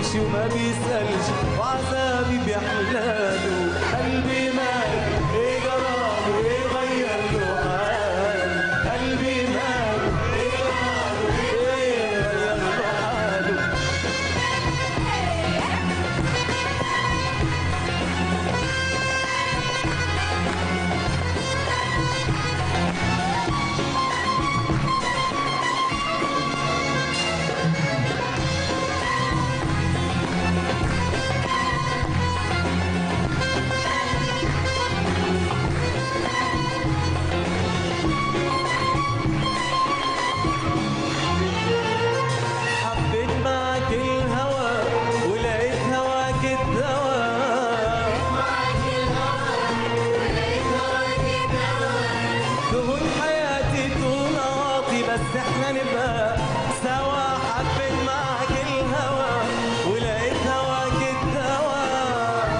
يمشي وما بيسألش وعذابي بيحلاله قلبي مال ايه جراله ايه غير له حال قلبي مال ايه جراله ايه غير له حاله حبيت معك الهوى ولقيت هواك الدواء تهون حياتي طول عاطي بس احنا نبقى سوا حبيت معك الهوى ولقيت هواك الدواء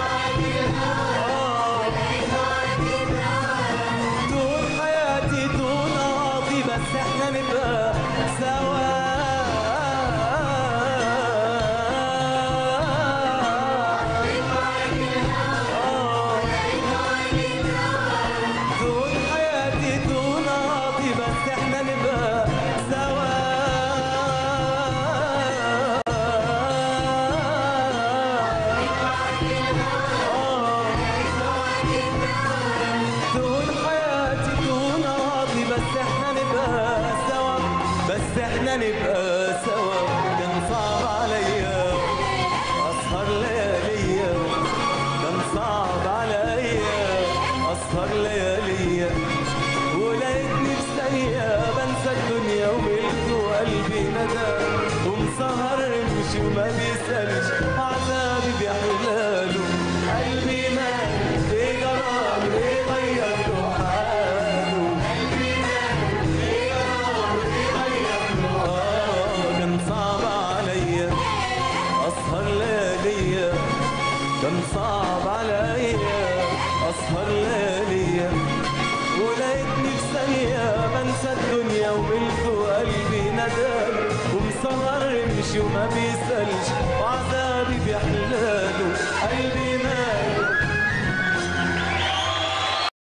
طول حياتي طول عاطي بس احنا نبقى سوا طول حياتي طول عاطي بس احنا نبقى سوا طول حياتي طول عاطي بس احنا نبقى سوا بس احنا نبقى سوا كان صعب عليا اسهر لياليا كان صعب عليا اسهر لياليا ولقيتني في ثانية بنسى الدنيا وملك وقلبي ندى ومسهر يمشي وما بيسألش عذابي بيحلاله قلبي مات ايه جراله ايه غير له حاله آه، كان صعب عليا اسهر لياليا كان صعب عليا اسهر لياليا ولقيتني في ثانية بنسى الدنيا وملك وقلبي ندم ومسهر يمشي وما بيسألش